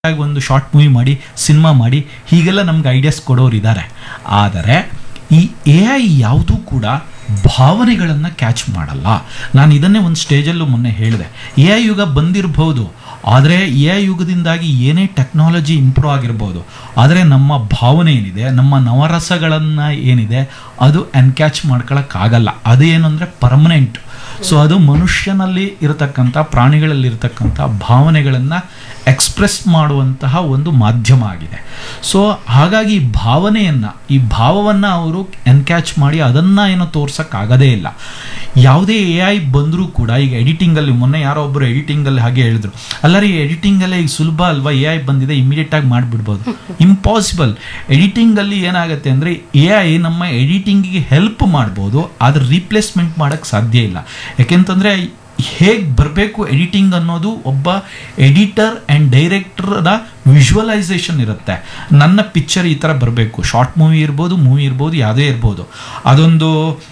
ಆಗಿ ಒಂದು short movie ಮಾಡಿ ಸಿನಿಮಾ ಮಾಡಿ ಹೀಗೆಲ್ಲ ನಮ್ಗೆ ಐಡಿಯಾಸ್ ಕೊಡೋರು ಇದ್ದಾರೆ ಆದರೆ ಈ ಎ ಐ ಯಾವುದೂ ಕೂಡ ಭಾವನೆಗಳನ್ನು ಕ್ಯಾಚ್ ಮಾಡಲ್ಲ ನಾನು ಇದನ್ನೇ ಒಂದು ಸ್ಟೇಜಲ್ಲೂ ಮೊನ್ನೆ ಹೇಳಿದೆ ಎ ಐ ಯುಗ ಬಂದಿರಬಹುದು ಆದರೆ ಎ ಐ ಯುಗದಿಂದಾಗಿ ಏನೇ ಟೆಕ್ನಾಲಜಿ ಇಂಪ್ರೂವ್ ಆಗಿರ್ಬೋದು ಆದರೆ ನಮ್ಮ ಭಾವನೆ ಏನಿದೆ ನಮ್ಮ ನವರಸಗಳನ್ನು ಏನಿದೆ ಅದು ಎನ್ಕ್ಯಾಚ್ ಮಾಡ್ಕೊಳಕ್ಕಾಗಲ್ಲ ಅದು ಏನು ಅಂದರೆ ಪರ್ಮನೆಂಟ್ ಸೊ ಅದು ಮನುಷ್ಯನಲ್ಲಿ ಇರತಕ್ಕಂಥ ಪ್ರಾಣಿಗಳಲ್ಲಿ ಇರತಕ್ಕಂಥ ಭಾವನೆಗಳನ್ನು ಎಕ್ಸ್ಪ್ರೆಸ್ ಮಾಡುವಂತಹ ಒಂದು ಮಾಧ್ಯಮ ಆಗಿದೆ ಸೊ ಹಾಗಾಗಿ ಈ ಭಾವನೆಯನ್ನು ಈ ಭಾವವನ್ನು ಅವರು ಎನ್ಕ್ಯಾಚ್ ಮಾಡಿ ಅದನ್ನು ಏನೋ ತೋರ್ಸೋಕ್ಕಾಗದೇ ಇಲ್ಲ ಯಾವುದೇ ಎ ಐ ಬಂದರೂ ಕೂಡ ಈಗ ಎಡಿಟಿಂಗಲ್ಲಿ ಮೊನ್ನೆ ಯಾರೋ ಒಬ್ಬರು ಎಡಿಟಿಂಗಲ್ಲಿ ಹಾಗೆ ಹೇಳಿದ್ರು ಅಲ್ಲ ರೀ ಎಡಿಟಿಂಗಲ್ಲೇ ಈಗ ಸುಲಭ ಅಲ್ವಾ ಎ ಐ ಬಂದಿದೆ ಇಮಿಡಿಯೇಟಾಗಿ ಮಾಡಿಬಿಡ್ಬೋದು ಇಂಪಾಸಿಬಲ್ ಎಡಿಟಿಂಗಲ್ಲಿ ಏನಾಗುತ್ತೆ ಅಂದರೆ ಎ ಐ ನಮ್ಮ ಎಡಿಟಿಂಗಿಗೆ ಹೆಲ್ಪ್ ಮಾಡ್ಬೋದು ಆದರೆ ರೀಪ್ಲೇಸ್ಮೆಂಟ್ ಮಾಡೋಕ್ಕೆ ಸಾಧ್ಯ ಇಲ್ಲ ಯಾಕೆಂತಂದರೆ ಹೇಗೆ ಬರಬೇಕು ಎಡಿಟಿಂಗ್ ಅನ್ನೋದು ಒಬ್ಬ ಎಡಿಟರ್ ಆ್ಯಂಡ್ ಡೈರೆಕ್ಟರ್ದ ವಿಜುವಲೈಸೇಷನ್ ಇರುತ್ತೆ ನನ್ನ ಪಿಕ್ಚರ್ ಈ ಥರ ಬರಬೇಕು ಶಾರ್ಟ್ ಮೂವಿ ಇರ್ಬೋದು ಮೂವಿ ಇರ್ಬೋದು ಯಾವುದೇ ಇರ್ಬೋದು ಅದೊಂದು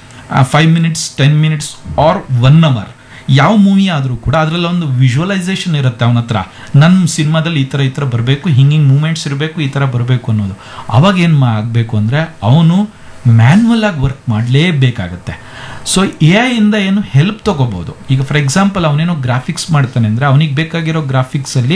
five minutes ten minutes or one hour ಯಾವ ಮೂವಿ ಆದರೂ ಕೂಡ ಅದರಲ್ಲಿ ಒಂದು ವಿಜುವಲೈಸೇಷನ್ ಇರುತ್ತೆ ಅವನ ಹತ್ರ ನನ್ನ ಸಿನಿಮಾದಲ್ಲಿ ಈ ಥರ ಈ ಥರ ಬರಬೇಕು ಹಿಂಗೆ ಹಿಂಗೆ ಮೂಮೆಂಟ್ಸ್ ಇರಬೇಕು ಈ ಥರ ಬರಬೇಕು ಅನ್ನೋದು ಅವಾಗ ಏನು ಆಗಬೇಕು ಅಂದರೆ ಅವನು ಮ್ಯಾನ್ಯಲ್ ಆಗಿ ವರ್ಕ್ ಮಾಡಲೇಬೇಕಾಗತ್ತೆ ಸೊ ಎ ಐಯಿಂದ ಏನು ಹೆಲ್ಪ್ ತೊಗೋಬೋದು ಈಗ ಫಾರ್ ಎಕ್ಸಾಂಪಲ್ ಅವನೇನೋ ಗ್ರಾಫಿಕ್ಸ್ ಮಾಡ್ತಾನೆ ಅಂದರೆ ಅವನಿಗೆ ಬೇಕಾಗಿರೋ ಗ್ರಾಫಿಕ್ಸಲ್ಲಿ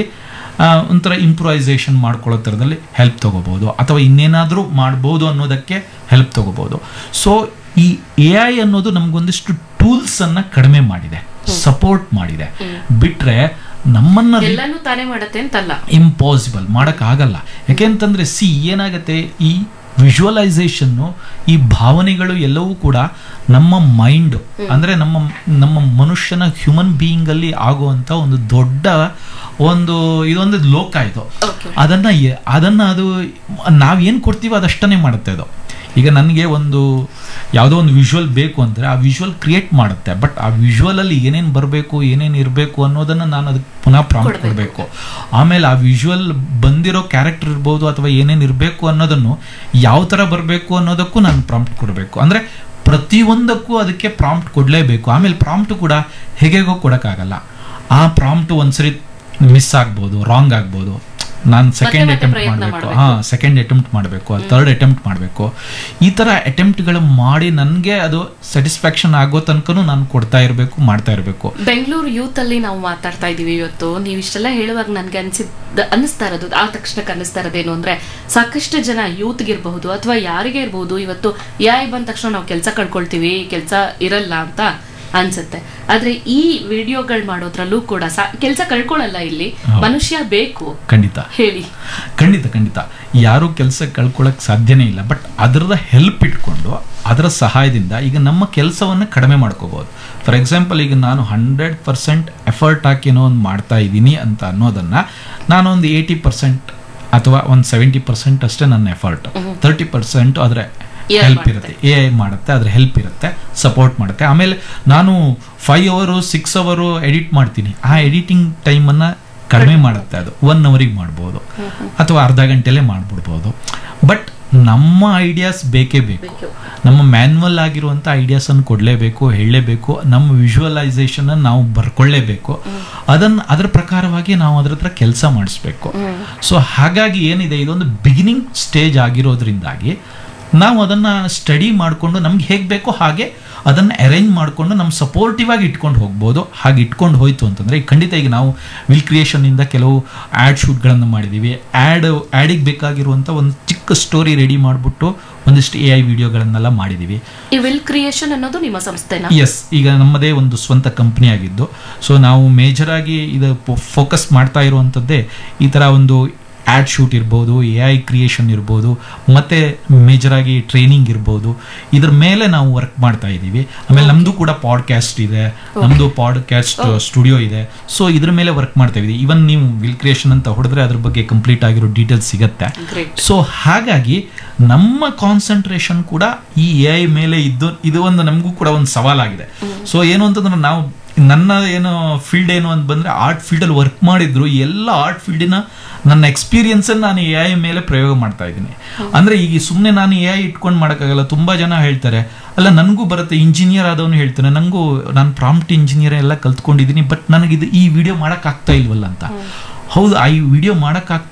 ಒಂಥರ ಇಂಪ್ರೂವೈಸೇಷನ್ ಮಾಡ್ಕೊಳ್ಳೋ ಥರದಲ್ಲಿ ಹೆಲ್ಪ್ ತೊಗೋಬೋದು ಅಥವಾ ಇನ್ನೇನಾದರೂ ಮಾಡ್ಬೋದು ಅನ್ನೋದಕ್ಕೆ ಹೆಲ್ಪ್ ತೊಗೋಬೋದು ಸೊ ಈ ಎ ಐ ಅನ್ನೋದು ನಮಗೊಂದಿಷ್ಟು ಟೂಲ್ಸನ್ನು ಕಡಿಮೆ ಮಾಡಿದೆ ಸಪೋರ್ಟ್ ಮಾಡಿದೆ ಬಿಟ್ರೆ ನಮ್ಮನ್ನ ಎಲ್ಲಾನು ತಾನೇ ಮಾಡತ್ತೆ ಅಂತಲ್ಲ ಇಂಪಾಸಿಬಲ್ ಮಾಡೋಕ್ಕಾಗಲ್ಲ ಯಾಕೆಂತಂದ್ರೆ ಸಿ ಏನಾಗುತ್ತೆ ಈ ವಿಜುವಲೈಸೇಷನ್ನು ಈ ಭಾವನೆಗಳು ಎಲ್ಲವೂ ಕೂಡ ನಮ್ಮ ಮೈಂಡ್ ಅಂದ್ರೆ ನಮ್ಮ ನಮ್ಮ ಮನುಷ್ಯನ ಹ್ಯೂಮನ್ ಬೀಯಿಂಗ್ ಅಲ್ಲಿ ಆಗುವಂತ ಒಂದು ದೊಡ್ಡ ಒಂದು ಇದೊಂದು ಲೋಕ ಇದು Okay. ಅದನ್ನ ಎ- ಅದನ್ನ ಅದು ನಾವೇನು ಕೊಡ್ತೀವೋ ಅದಷ್ಟನ್ನೇ ಮಾಡುತ್ತೆ ಅದು ಈಗ ನನಗೆ ಒಂದು ಯಾವುದೋ ಒಂದು ವಿಜುವಲ್ ಬೇಕು ಅಂದರೆ ಆ ವಿಜುವಲ್ ಕ್ರಿಯೇಟ್ ಮಾಡುತ್ತೆ ಬಟ್ ಆ ವಿಜುವಲ್ ಅಲ್ಲಿ ಏನೇನು ಬರಬೇಕು ಏನೇನು ಇರಬೇಕು ಅನ್ನೋದನ್ನ ನಾನು ಅದಕ್ಕೆ ಪುನಃ ಪ್ರಾಂಪ್ಟ್ ಕೊಡಬೇಕು ಆಮೇಲೆ ಆ ವಿಜುವಲ್ ಬಂದಿರೋ ಕ್ಯಾರೆಕ್ಟರ್ ಇರ್ಬೋದು ಅಥವಾ ಏನೇನು ಇರಬೇಕು ಅನ್ನೋದನ್ನು ಯಾವ ಥರ ಬರಬೇಕು ಅನ್ನೋದಕ್ಕೂ ನಾನು ಪ್ರಾಂಪ್ಟ್ ಕೊಡಬೇಕು ಅಂದರೆ ಪ್ರತಿಯೊಂದಕ್ಕೂ ಅದಕ್ಕೆ ಪ್ರಾಂಪ್ಟ್ ಕೊಡಲೇಬೇಕು ಆಮೇಲೆ ಪ್ರಾಂಪ್ಟ್ ಕೂಡ ಹೇಗೆಗೋ ಕೊಡೋಕ್ಕಾಗಲ್ಲ ಆ ಪ್ರಾಂಪ್ಟ್ ಒಂದ್ಸರಿ ಮಿಸ್ ಆಗ್ಬೋದು ರಾಂಗ್ ಆಗ್ಬೋದು ನಾನು ಸೆಕೆಂಡ್ ಮತ್ತೆ ಅಟೆಂಪ್ಟ್ ಪ್ರಯತ್ನ ಮಾಡಬೇಕು ಮಾಡ್ಬೇಕು. ಹಾಂ ಸೆಕೆಂಡ್ ಅಟೆಂಪ್ಟ್ ಮಾಡಬೇಕು ಥರ್ಡ್ ಅಟೆಂಪ್ಟ್ ಮಾಡಬೇಕು ಈ ಥರ ಅಟೆಂಪ್ಟ್ಗಳು ಮಾಡಿ ನನಗೆ ಅದು ಸ್ಯಾಟಿಸ್ಫ್ಯಾಕ್ಷನ್ ಆಗೋ ತನಕನೂ ನಾನು ಕೊಡ್ತಾ ಇರಬೇಕು ಮಾಡ್ತಾ ಇರಬೇಕು ಬೆಂಗಳೂರು ಯೂತ್ ಅಲ್ಲಿ ನಾವು ಮಾತಾಡ್ತಾ ಇದೀವಿ ಇವತ್ತು ನೀವು ಇಷ್ಟೆಲ್ಲ ಹೇಳುವಾಗ ನನ್ಗೆ ಅನ್ಸಿದ್ದ ಅನ್ನಿಸ್ತಾ ಇರೋದು ಆ ತಕ್ಷಣಕ್ಕೆ ಅನ್ನಿಸ್ತಾ ಇರೋದೇನು ಅಂದ್ರೆ ಸಾಕಷ್ಟು ಜನ ಯೂತ್ಗಿರ್ಬಹುದು ಅಥವಾ ಯಾರಿಗೆ ಇರಬಹುದು ಇವತ್ತು ಯಾಯ್ ಬಂದ ತಕ್ಷಣ ನಾವು ಕೆಲಸ ಕಳ್ಕೊಳ್ತೀವಿ ಕೆಲಸ ಇರಲ್ಲ ಅಂತ ಅನ್ಸುತ್ತೆ ಆದ್ರೆ ಈ ವಿಡಿಯೋಗಳು ಮಾಡೋದ್ರಲ್ಲೂ ಕೂಡ ಕೆಲಸ ಕಳ್ಕೊಳ್ಳಲ್ಲ ಇಲ್ಲಿ ಮನುಷ್ಯ ಬೇಕು ಖಂಡಿತ ಹೇಳಿ ಖಂಡಿತ ಖಂಡಿತ ಯಾರೂ ಕೆಲಸ ಕಳ್ಕೊಳ್ಳೋಕೆ ಸಾಧ್ಯನೇ ಇಲ್ಲ ಬಟ್ ಅದರದ ಹೆಲ್ಪ್ ಇಟ್ಕೊಂಡು ಅದರ ಸಹಾಯದಿಂದ ಈಗ ನಮ್ಮ ಕೆಲಸವನ್ನು ಕಡಿಮೆ ಮಾಡ್ಕೋಬೋದು ಫಾರ್ ಎಕ್ಸಾಂಪಲ್ ಈಗ ನಾನು ಹಂಡ್ರೆಡ್ ಪರ್ಸೆಂಟ್ ಎಫರ್ಟ್ ಹಾಕಿ ಏನೋ ಒಂದು ಮಾಡ್ತಾ ಇದ್ದೀನಿ ಅಂತ ಅನ್ನೋದನ್ನು ನಾನೊಂದು ಏಯ್ಟಿ ಪರ್ಸೆಂಟ್ ಅಥವಾ ಒಂದು ಸೆವೆಂಟಿ ಪರ್ಸೆಂಟ್ ಅಷ್ಟೇ ನನ್ನ ಎಫರ್ಟ್ ತರ್ಟಿ ಪರ್ಸೆಂಟ್ ಅದರ AI ಹೆಲ್ಪ್ ಇರುತ್ತೆ ಎ ಐ ಮಾಡುತ್ತೆ ಅದ್ರ ಹೆಲ್ಪ್ ಇರುತ್ತೆ ಸಪೋರ್ಟ್ ಮಾಡುತ್ತೆ ಆಮೇಲೆ ನಾನು ಫೈವ್ ಅವರು ಸಿಕ್ಸ್ ಅವರು ಎಡಿಟ್ ಮಾಡ್ತೀನಿ ಆ ಎಡಿಟಿಂಗ್ ಟೈಮನ್ನು ಕಡಿಮೆ ಮಾಡುತ್ತೆ ಅದು ಒನ್ ಅವರಿಗೆ ಮಾಡ್ಬೋದು ಅಥವಾ ಅರ್ಧ ಗಂಟೆಲೇ ಮಾಡ್ಬಿಡ್ಬೋದು ಬಟ್ ನಮ್ಮ ಐಡಿಯಾಸ್ ಬೇಕೇ ಬೇಕು ನಮ್ಮ ಮ್ಯಾನ್ಯಲ್ ಆಗಿರುವಂಥ ಐಡಿಯಾಸನ್ನು ಕೊಡಲೇಬೇಕು ಹೇಳಲೇಬೇಕು ನಮ್ಮ ವಿಜುವಲೈಸೇಷನ್ ನಾವು ಬರ್ಕೊಳ್ಳೇಬೇಕು ಅದನ್ನು ಅದರ ಪ್ರಕಾರವಾಗಿ ನಾವು ಅದ್ರ ಹತ್ರ ಕೆಲಸ ಮಾಡಿಸ್ಬೇಕು ಸೊ ಹಾಗಾಗಿ ಏನಿದೆ ಇದೊಂದು ಬಿಗಿನಿಂಗ್ ಸ್ಟೇಜ್ ಆಗಿರೋದ್ರಿಂದಾಗಿ ನಾವು ಅದನ್ನು ಸ್ಟಡಿ ಮಾಡಿಕೊಂಡು ನಮ್ಗೆ ಹೇಗೆ ಬೇಕೋ ಹಾಗೆ ಅದನ್ನು ಅರೇಂಜ್ ಮಾಡಿಕೊಂಡು ನಮ್ಮ ಸಪೋರ್ಟಿವ್ ಆಗಿ ಇಟ್ಕೊಂಡು ಹೋಗ್ಬೋದು ಹಾಗೆ ಇಟ್ಕೊಂಡು ಹೋಯ್ತು ಅಂತಂದರೆ ಈಗ ಖಂಡಿತ ಈಗ ನಾವು ವಿಲ್ ಕ್ರಿಯೇಷನಿಂದ ಕೆಲವು ಆ್ಯಡ್ ಶೂಟ್ಗಳನ್ನು ಮಾಡಿದ್ದೀವಿ ಆ್ಯಡ್ ಆ್ಯಡಿಗೆ ಬೇಕಾಗಿರುವಂಥ ಒಂದು ಚಿಕ್ಕ ಸ್ಟೋರಿ ರೆಡಿ ಮಾಡಿಬಿಟ್ಟು ಒಂದಿಷ್ಟು ಎ ಐ ವಿಡಿಯೋಗಳನ್ನೆಲ್ಲ ಮಾಡಿದ್ದೀವಿ ಈ ವಿಲ್ ಕ್ರಿಯೇಷನ್ ಅನ್ನೋದು ನಿಮ್ಮ ಸಂಸ್ಥೆನ ಎಸ್ ಈಗ ನಮ್ಮದೇ ಒಂದು ಸ್ವಂತ ಕಂಪ್ನಿ ಆಗಿದ್ದು ಸೊ ನಾವು ಮೇಜರ್ ಆಗಿ ಇದು ಫೋಕಸ್ ಮಾಡ್ತಾ ಇರುವಂಥದ್ದೇ ಈ ಥರ ಒಂದು ಆ್ಯಡ್ ಶೂಟ್ ಇರ್ಬೋದು ಎ ಐ ಕ್ರಿಯೇಷನ್ ಇರ್ಬೋದು ಮತ್ತು ಮೇಜರ್ ಆಗಿ ಟ್ರೈನಿಂಗ್ ಇರ್ಬೋದು ಇದ್ರ ಮೇಲೆ ನಾವು ವರ್ಕ್ ಮಾಡ್ತಾ ಇದ್ದೀವಿ ಆಮೇಲೆ ನಮ್ಮದು ಕೂಡ ಪಾಡ್ಕ್ಯಾಸ್ಟ್ ಇದೆ ನಮ್ಮದು ಪಾಡ್ಕ್ಯಾಸ್ಟ್ ಸ್ಟುಡಿಯೋ ಇದೆ ಸೊ ಇದ್ರ ಮೇಲೆ ವರ್ಕ್ ಮಾಡ್ತಾ ಇದ್ದೀವಿ ಇವನ್ ನೀವು ವಿಲ್ ಕ್ರಿಯೇಷನ್ ಅಂತ ಹೊಡೆದ್ರೆ ಅದ್ರ ಬಗ್ಗೆ ಕಂಪ್ಲೀಟ್ ಆಗಿರೋ ಡೀಟೇಲ್ಸ್ ಸಿಗುತ್ತೆ ಗ್ರೇಟ್ ಸೊ ಹಾಗಾಗಿ ನಮ್ಮ ಕಾನ್ಸಂಟ್ರೇಷನ್ ಕೂಡ ಈ ಎ ಐ ಮೇಲೆ ಇದ್ದು ಇದು ಒಂದು ನಮಗೂ ಕೂಡ ಒಂದು ಸವಾಲಾಗಿದೆ ಸೊ ಏನು ಅಂತಂದ್ರೆ ನಾವು ನನ್ನ ಏನು ಫೀಲ್ಡ್ ಏನು ಅಂತ ಬಂದ್ರೆ ಆರ್ಟ್ ಫೀಲ್ಡಲ್ಲಿ ವರ್ಕ್ ಮಾಡಿದ್ರು ಎಲ್ಲ ಆರ್ಟ್ ಫೀಲ್ಡಿನ ನನ್ನ ಎಕ್ಸ್ಪೀರಿಯನ್ಸ್ ನಾನು ಎ ಐ ಮೇಲೆ ಪ್ರಯೋಗ ಮಾಡ್ತಾ ಇದ್ದೀನಿ ಅಂದ್ರೆ ಈಗ ಸುಮ್ಮನೆ ನಾನು ಎ ಐ ಇಟ್ಕೊಂಡು ಮಾಡೋಕ್ಕಾಗಲ್ಲ ತುಂಬಾ ಜನ ಹೇಳ್ತಾರೆ ಅಲ್ಲ ನನಗೂ ಬರುತ್ತೆ ಇಂಜಿನಿಯರ್ ಆದವನು ಹೇಳ್ತಾನೆ ನನಗೂ ನಾನು ಪ್ರಾಂಪ್ಟ್ ಇಂಜಿನಿಯರ್ ಎಲ್ಲ ಕಲ್ತ್ಕೊಂಡಿದ್ದೀನಿ ಬಟ್ ನನಗಿದು ಈ ವಿಡಿಯೋ ಮಾಡೋಕ್ಕಾಗ್ತಾ ಇಲ್ವಲ್ಲ ಅಂತ ಹೌದು ಆ ಈ ವಿಡಿಯೋ ಮಾಡೋಕ್ಕಾಗ್ತಿಲ್ಲ